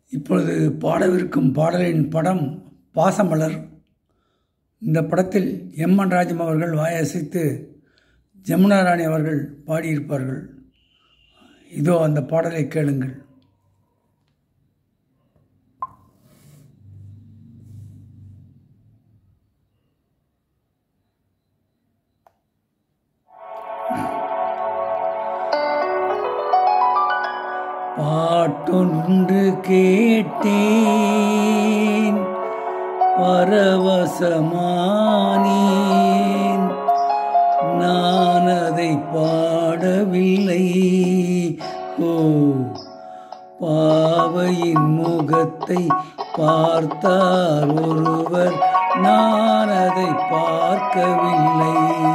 இப்பொழுது பாடவிருக்கும் பாடலின் படம் பாசமலர் இந்த படத்தில் எம்என் ராஜம் அவர்கள் வாயசைத்து ஜமுனா ராணி அவர்கள் பாடியிருப்பார்கள் இதோ அந்த பாடலை கேளுங்கள் பாட்டொன்று கேட்டேன் பரவசமானேன் நான் அதை பாடவில்லை ஓ பாவையின் முகத்தை பார்த்தார் ஒருவர் நான் அதை பார்க்கவில்லை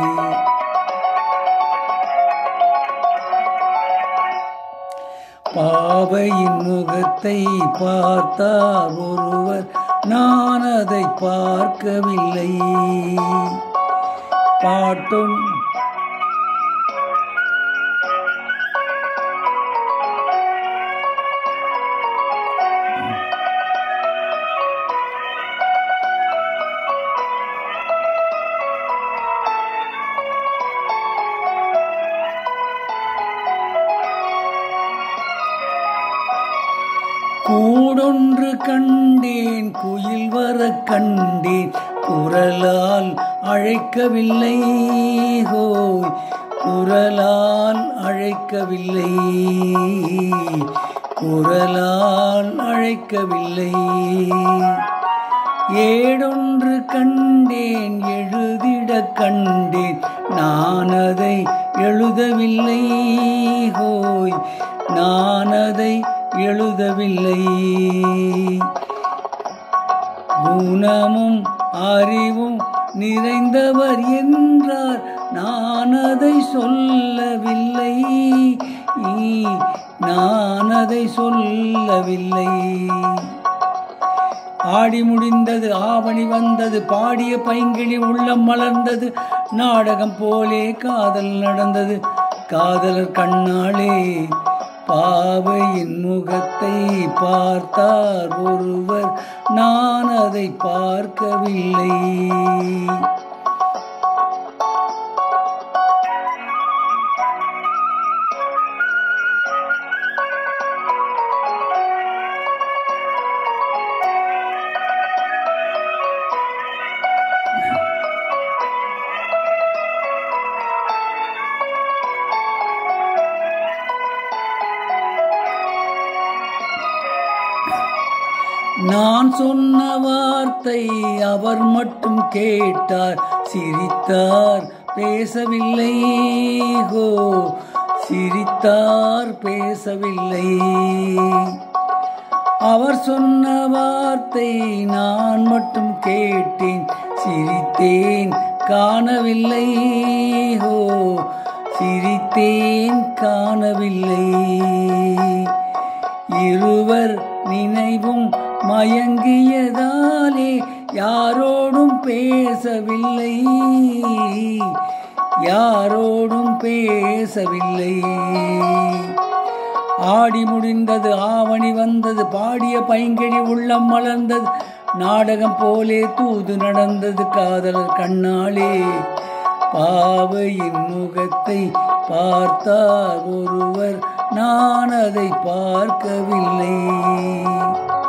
பாவையின் முகத்தை பார்த்தார் ஒருவர் நான் அதை பார்க்கவில்லை பாட்டும் கூடொன்று கண்டேன் குயில் வர கண்டேன் குரலால் அழைக்கவில்லை ஹோய் குரலால் அழைக்கவில்லை குரலால் அழைக்கவில்லை ஏடொன்று கண்டேன் எழுதிட கண்டேன் நான் அதை எழுதவில்லை ஹோய் நான் அதை எழுதவில்லை குணமும் அறிவும் நிறைந்தவர் என்றார் நான் அதை சொல்லவில்லை நான் அதை சொல்லவில்லை ஆடி முடிந்தது ஆவணி வந்தது பாடிய பைங்கிழி உள்ளம் மலர்ந்தது நாடகம் போலே காதல் நடந்தது காதலர் கண்ணாலே பாவையின் முகத்தை பார்த்தார் ஒருவர் நான் அதை பார்க்கவில்லை நான் சொன்ன வார்த்தை அவர் மட்டும் கேட்டார் சிரித்தார் பேசவில்லை ஹோ சிரித்தார் பேசவில்லை அவர் சொன்ன வார்த்தை நான் மட்டும் கேட்டேன் சிரித்தேன் காணவில்லை ஹோ சிரித்தேன் காணவில்லை இருவர் நினைவும் மயங்கியதாலே யாரோடும் பேசவில்லை யாரோடும் பேசவில்லை ஆடி முடிந்தது ஆவணி வந்தது பாடிய பைங்கிழி உள்ளம் மலர்ந்தது நாடகம் போலே தூது நடந்தது காதலர் கண்ணாலே பாவையின் முகத்தை பார்த்தார் ஒருவர் நான் அதை பார்க்கவில்லை